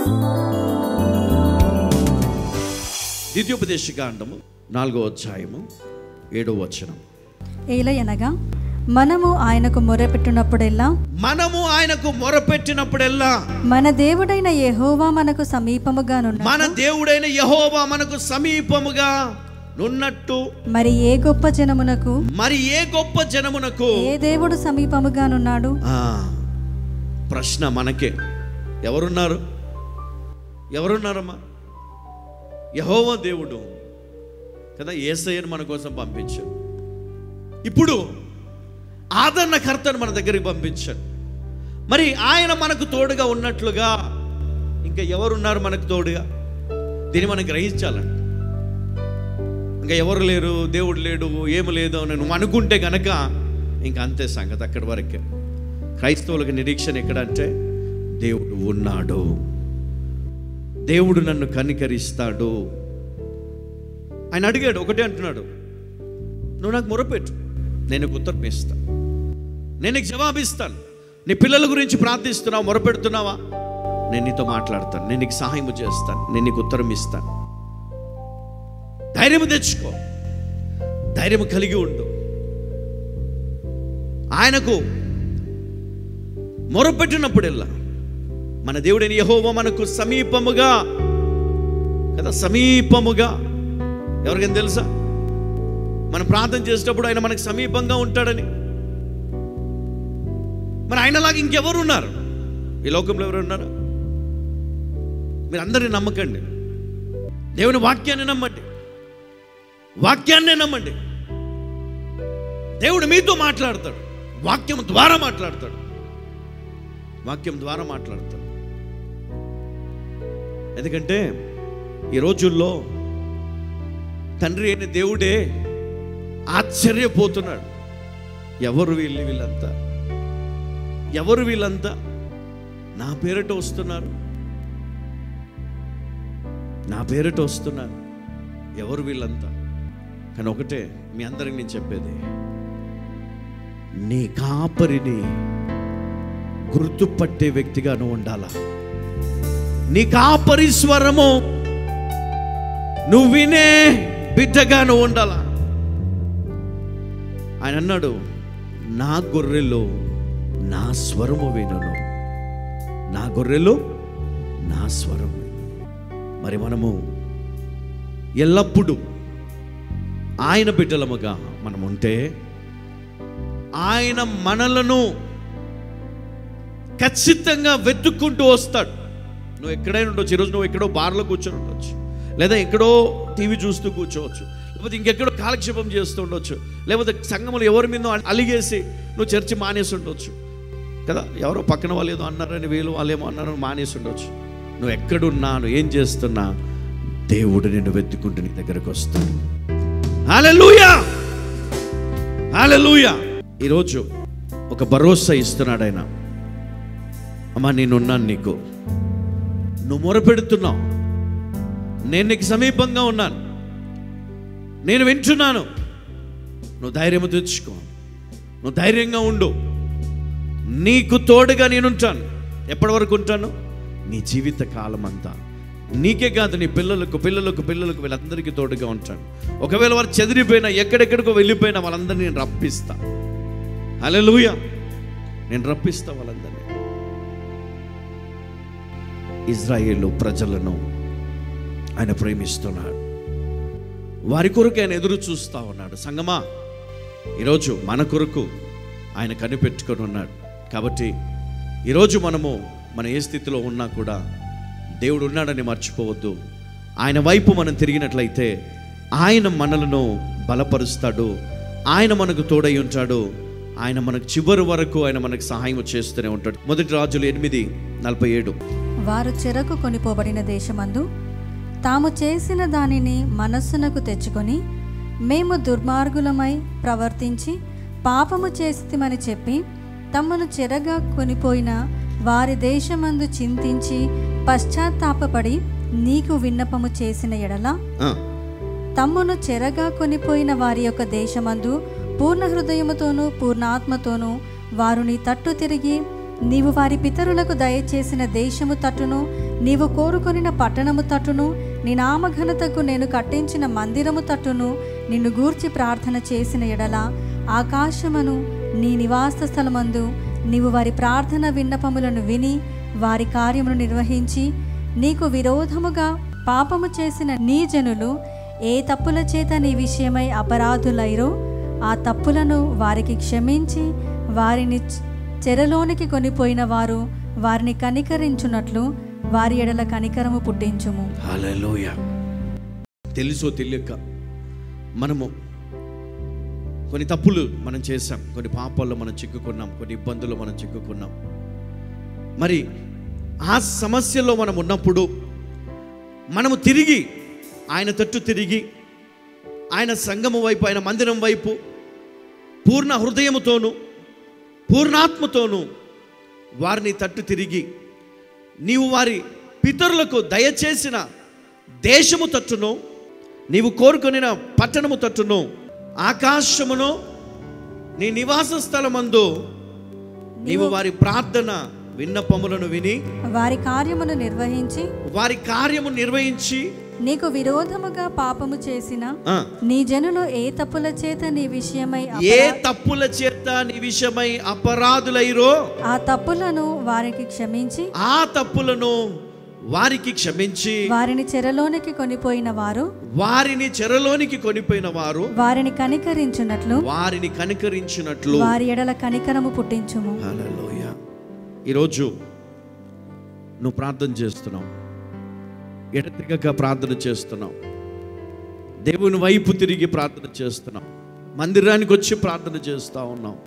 ద్వితీయోపదేశకాండము నాలుగో అధ్యాయము ఏడో వచనం ఏలయనగా మనము ఆయనకు మొరపెట్టినప్పుడెల్లా మనము ఆయనకు మొరపెట్టినప్పుడెల్లా మన దేవుడైన యెహోవా మనకు సమీపముగానున్న మన దేవుడైన యహోవా మనకు సమీపముగా నున్నట్టు మరి ఏ గొప్ప జనమునకు మరి ఏ గొప్ప జనమునకు ఏ దేవుడు సమీపముగానున్నాడు ఆ, ప్రశ్న మనకే ఎవరున్నారు ఎవరున్నారమ్మా యహోవా దేవుడు కదా ఏసయ్యను మన కోసం పంపించాడు ఇప్పుడు ఆదరణకర్తను మన దగ్గరికి పంపించాడు మరి ఆయన మనకు తోడుగా ఉన్నట్లుగా ఇంకా ఎవరున్నారు మనకు తోడుగా దీన్ని మనం గ్రహించాలండి ఇంకా ఎవరు లేరు దేవుడు లేడు ఏమి లేదు అని నువ్వు అనుకుంటే గనక ఇంకా అంతే సంగతి అక్కడి వరకే క్రైస్తవులకు నిరీక్షణ ఎక్కడంటే దేవుడు ఉన్నాడు దేవుడు నన్ను కనికరిస్తాడు ఆయన అడిగాడు ఒకటే అంటున్నాడు నువ్వు నాకు మొరపెట్టు నేను నీకు ఉత్తరం ఇస్తాను నేను నీకు జవాబిస్తాను నీ పిల్లల గురించి ప్రార్థిస్తున్నావా మొరపెడుతున్నావా నేను నీతో మాట్లాడతాను నేను నీకు సహాయం చేస్తాను నేను నీకు ఉత్తరం ఇస్తాను ధైర్యం తెచ్చుకో ధైర్యం కలిగి ఉండు ఆయనకు మొరపెట్టినప్పుడెల్లా మన దేవుడైన యహోవా మనకు సమీపముగా కదా సమీపముగా ఎవరికైనా తెలుసా మనం ప్రార్థన చేసేటప్పుడు ఆయన మనకు సమీపంగా ఉంటాడని మరి ఆయనలాగా ఇంకెవరు ఉన్నారు ఈ లోకంలో ఎవరు ఉన్నారు మీరు అందరిని నమ్మకండి దేవుని వాక్యాన్ని నమ్మండి వాక్యాన్నే నమ్మండి దేవుడు మీతో మాట్లాడతాడు వాక్యం ద్వారా మాట్లాడతాడు వాక్యం ద్వారా మాట్లాడతాడు ఎందుకంటే ఈ రోజుల్లో తండ్రి అయిన దేవుడే ఆశ్చర్యపోతున్నాడు ఎవరు వీళ్ళు వీళ్ళంతా ఎవరు వీళ్ళంతా నా పేరట వస్తున్నారు నా పేరట వస్తున్నారు ఎవరు వీళ్ళంతా కానీ ఒకటే మీ అందరికి నేను చెప్పేది నీ కాపరిని గుర్తుపట్టే వ్యక్తిగా నువ్వు ఉండాలా నీ కాపరి స్వరము నువ్వు వినే బిడ్డగా నువ్వు ఉండాలా ఆయన అన్నాడు నా గొర్రెలు నా స్వరము వినును నా గొర్రెలు నా స్వరం వినును మరి మనము ఎల్లప్పుడూ ఆయన బిడ్డలముగా మనం ఉంటే ఆయన మనలను ఖచ్చితంగా వెతుక్కుంటూ వస్తాడు నువ్వు ఎక్కడైనా ఉండొచ్చు ఈరోజు నువ్వు ఎక్కడో బార్లో కూర్చొని ఉండొచ్చు లేదా ఎక్కడో టీవీ చూస్తూ కూర్చోవచ్చు లేకపోతే ఇంకెక్కడో కాలక్షేపం చేస్తూ ఉండొచ్చు లేకపోతే సంఘములు ఎవరి మీద అలిగేసి నువ్వు చర్చి మానేసి ఉండొచ్చు కదా ఎవరో పక్కన వాళ్ళు ఏదో అన్నారని వీళ్ళు వాళ్ళేమో అన్నారని మానేసి ఉండొచ్చు నువ్వు ఎక్కడున్నా నువ్వు ఏం చేస్తున్నా దేవుడు నిన్ను వెతుక్కుంటూ నీ దగ్గరకు వస్తాడు హల్లెలూయా హల్లెలూయా ఈరోజు ఒక భరోసా ఇస్తున్నాడు ఆయన అమ్మా నేనున్నాను నీకు నువ్వు మొరపెడుతున్నావు నేను నీకు సమీపంగా ఉన్నాను నేను వింటున్నాను నువ్వు ధైర్యం తెచ్చుకో నువ్వు ధైర్యంగా ఉండు నీకు తోడుగా నేనుంటాను ఎప్పటి వరకు ఉంటాను నీ జీవిత కాలం అంతా నీకే కాదు నీ పిల్లలకు పిల్లలకు పిల్లలకు వీళ్ళందరికీ తోడుగా ఉంటాను ఒకవేళ వారు చెదిరిపోయినా ఎక్కడెక్కడికో వెళ్ళిపోయినా వాళ్ళందరినీ నేను రప్పిస్తా హల్లెలూయా నేను రప్పిస్తా వాళ్ళందరినీ ఇజ్రాయేలు ప్రజలను ఆయన ప్రేమిస్తున్నాడు వారి కొరకు ఆయన ఎదురు చూస్తూ ఉన్నాడు సంగమా ఈరోజు మన కొరకు ఆయన కనిపెట్టుకొని ఉన్నాడు కాబట్టి ఈరోజు మనము మన ఏ స్థితిలో ఉన్నా కూడా దేవుడు ఉన్నాడని మర్చిపోవద్దు ఆయన వైపు మనం తిరిగినట్లయితే ఆయన మనలను బలపరుస్తాడు ఆయన మనకు తోడై ఉంటాడు ఆయన మనకు చివరి వరకు ఆయన మనకు సహాయం చేస్తూనే ఉంటాడు మొదటి రాజులు ఎనిమిది నలభై ఏడు వారు చెరకు కొనిపోబడిన దేశమందు తాము చేసిన దానిని మనస్సునకు తెచ్చుకొని మేము దుర్మార్గులమై ప్రవర్తించి పాపము చేసిమని చెప్పి తమను చెరగా కొనిపోయిన వారి దేశమందు చింతించి పశ్చాత్తాపపడి నీకు విన్నపము చేసిన ఎడల ఆ, తమ్మును చెరగా కొనిపోయిన వారి యొక్క దేశమందు పూర్ణ హృదయముతోనూ పూర్ణాత్మతోనూ వారు నీ తట్టు తిరిగి నీవు వారి పితరులకు దయచేసిన దేశము తట్టును నీవు కోరుకొనిన పట్టణము తట్టును నీ నామఘనతకు నేను కట్టించిన మందిరము తట్టును నిన్ను గూర్చి ప్రార్థన చేసిన ఎడల ఆకాశమును నీ నివాస స్థలమందు నీవు వారి ప్రార్థన విన్నపములను విని వారి కార్యమును నిర్వహించి నీకు విరోధముగా పాపము చేసిన నీ జనులు ఏ తప్పుల చేత నీ విషయమై అపరాధులైరో ఆ తప్పులను వారికి క్షమించి వారిని చ- చెరలోనికి కొనిపోయిన వారు వారిని కనికరించున్నట్లు వారి ఎడల కనికరము పుట్టించుము హల్లెలూయా తెలుసో తెలియక మనము కొన్ని తప్పులు మనం చేసాం కొన్ని పాపాల్లో మనం చిక్కుకున్నాం కొన్ని ఇబ్బందులు మనం చిక్కుకున్నాం మరి ఆ సమస్యలో మనం ఉన్నప్పుడు మనము తిరిగి ఆయన తట్టు తిరిగి ఆయన సంఘము వైపు ఆయన మందిరం వైపు పూర్ణ హృదయముతోనూ పూర్ణాత్మతోనూ వారిని తట్టు తిరిగి నీవు వారి పితరులకు దయచేసిన దేశము తట్టును నీవు కోరుకొనిన పట్టణము తట్టును ఆకాశమును నీ నివాస స్థలమందు నీవు వారి ప్రార్థన విన్నపములను విని వారి కార్యమును నిర్వహించి వారి కార్యము నిర్వహించి నీకు విరోధముగా పాపము చేసిన ఆ, నీ జనులు ఏ తప్పుల చేత నీ విషయమై ఏ అపరా- తప్పుల చేత నీ విషయమై అపరాధులైరో ఆ తప్పులను వారికి క్షమించి ఆ తప్పులను వారికి క్షమించి వారిని చెరలోనికి కొనిపోయిన వారు వారిని చెరలోనికి కొనిపోయిన వారు వారిని కనికరించున్నట్లు వారిని కనికరించినట్లు వారి ఎడల కనికరము పుట్టించుము హల్లెలూయ ఈరోజు నువ్వు ప్రార్థన చేస్తున్నావు ఎడతెగక ప్రార్థన చేస్తున్నావు దేవుని వైపు తిరిగి ప్రార్థన చేస్తున్నావు మందిరానికి వచ్చి ప్రార్థన చేస్తూ ఉన్నావు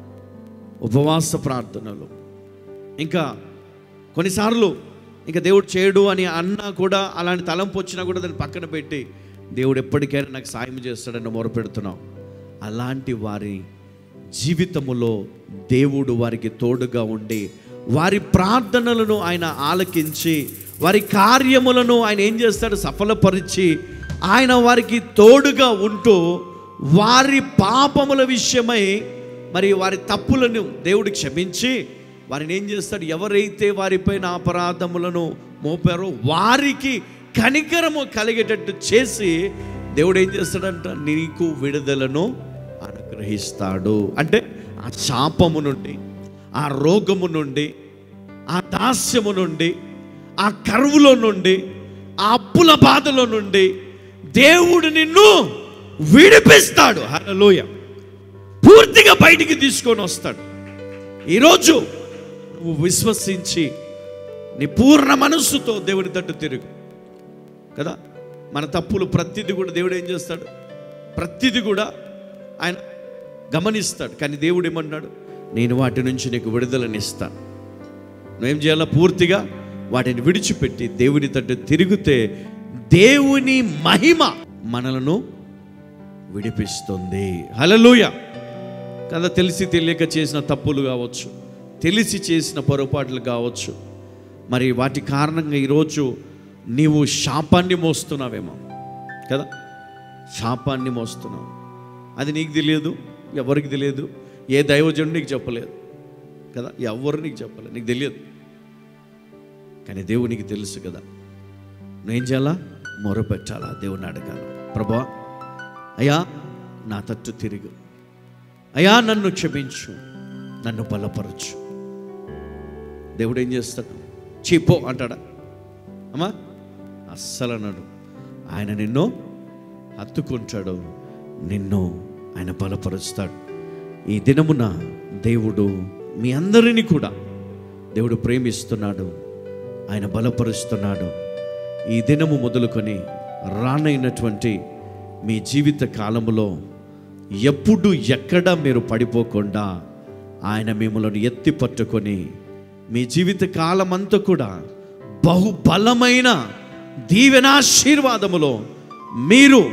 ఉపవాస ప్రార్థనలు ఇంకా కొన్నిసార్లు ఇంకా దేవుడు చేయడు అని అన్నా కూడా అలాంటి తలంపు వచ్చినా కూడా దాన్ని పక్కన పెట్టి దేవుడు ఎప్పటికైనా నాకు సాయం చేస్తాడని మొరపెడుతున్నావు అలాంటి వారి జీవితములో దేవుడు వారికి తోడుగా ఉండి వారి ప్రార్థనలను ఆయన ఆలకించి వారి కార్యములను ఆయన ఏం చేస్తాడు సఫలపరిచి ఆయన వారికి తోడుగా ఉంటూ వారి పాపముల విషయమై మరి వారి తప్పులను దేవుడు క్షమించి వారిని ఏం చేస్తాడు ఎవరైతే వారిపైన అపరాధములను మోపారో వారికి కనికరము కలిగేటట్టు చేసి దేవుడు ఏం చేస్తాడంట నీకు విడుదలను అనుగ్రహిస్తాడు అంటే ఆ శాపము నుండి ఆ రోగము నుండి ఆ దాస్యము నుండి ఆ కరువులో నుండి ఆ అప్పుల బాధలో నుండి దేవుడు నిన్ను విడిపిస్తాడు హల్లెలూయా పూర్తిగా బయటికి తీసుకొని వస్తాడు ఈరోజు నువ్వు విశ్వసించి నీ పూర్ణ మనస్సుతో దేవుని తట్టు తిరుగు కదా మన తప్పులు ప్రతిదీ కూడా దేవుడు ఏం చేస్తాడు ప్రతిదీ కూడా ఆయన గమనిస్తాడు కానీ దేవుడు ఏమన్నాడు నేను వాటి నుంచి నీకు విడుదలనిస్తాను నువ్వేం చేయాలా పూర్తిగా వాటిని విడిచిపెట్టి దేవుని తట్టు తిరిగితే దేవుని మహిమ మనలను విడిపిస్తుంది హలలుయ కదా తెలిసి తెలియక చేసిన తప్పులు కావచ్చు తెలిసి చేసిన పొరపాట్లు కావచ్చు మరి వాటి కారణంగా ఈరోజు నీవు శాపాన్ని మోస్తున్నావేమో కదా శాపాన్ని మోస్తున్నావు అది నీకు తెలియదు ఎవరికి తెలియదు ఏ దైవజనుడు నీకు చెప్పలేదు కదా ఎవరు నీకు చెప్పలేదు నీకు తెలియదు కానీ దేవునికి తెలుసు కదా నువ్వేం చేయాలా మొరపెట్టాలా దేవుని అడగాల ప్రభా అయ్యా నా తట్టు తిరుగు అయ్యా నన్ను క్షమించు నన్ను బలపరచు దేవుడు ఏం చేస్తాడు చీపో అంటాడా అమ్మా అస్సలు అన్నాడు ఆయన నిన్ను హత్తుకుంటాడు నిన్ను ఆయన బలపరుస్తాడు ఈ దినమున దేవుడు మీ అందరినీ కూడా దేవుడు ప్రేమిస్తున్నాడు ఆయన బలపరుస్తున్నాడు ఈ దినము మొదలుకొని రానైనటువంటి మీ జీవిత కాలములో ఎప్పుడు ఎక్కడ మీరు పడిపోకుండా ఆయన మిమ్మల్ని ఎత్తి పట్టుకొని మీ జీవిత కాలమంతా కూడా బహుబలమైన దీవెనాశీర్వాదములో మీరు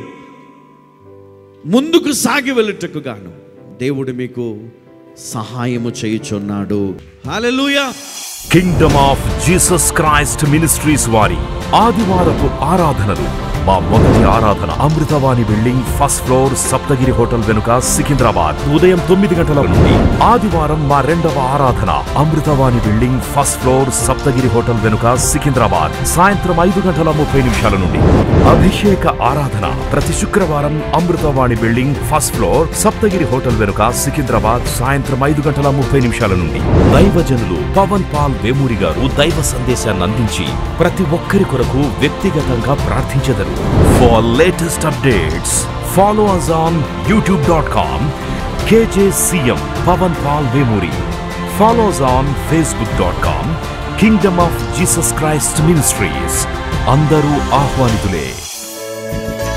ముందుకు సాగి వెళ్ళుటకు గాను దేవుడు మీకు సహాయము చేయుచున్నాడు హల్లెలూయా Kingdom of Jesus Christ Ministries వారి ఆదివారపు ఆరాధనలు మా మొదటి ఆరాధన Amruthavani building first floor Saptagiri hotel వెనుక సికింద్రాబాద్ ఉదయం తొమ్మిది గంటల నుండి ఆదివారం మా రెండవ ఆరాధన Amruthavani building first floor Saptagiri hotel వెనుక సికింద్రాబాద్ సాయంత్రం ఐదు గంటల ముప్పై నిమిషాల నుండి అభిషేక ఆరాధన ప్రతి శుక్రవారం Amruthavani building first floor Saptagiri hotel వెనుక సికింద్రాబాద్ సాయంత్రం ఐదు గంటల ముప్పై నిమిషాల నుండి దైవజనులు పవన్ పాల్ వేమూరి గారు దైవ సందేశాన్ని అందించి ప్రతి ఒక్కరి కొరకు వ్యక్తిగతంగా ప్రార్థించెదరు for latest updates follow us on YouTube dot com KJCM Pavan Paul Vemuri follows on Facebook dot com Kingdom of Jesus Christ Ministries అందరూ ఆహ్వానితులే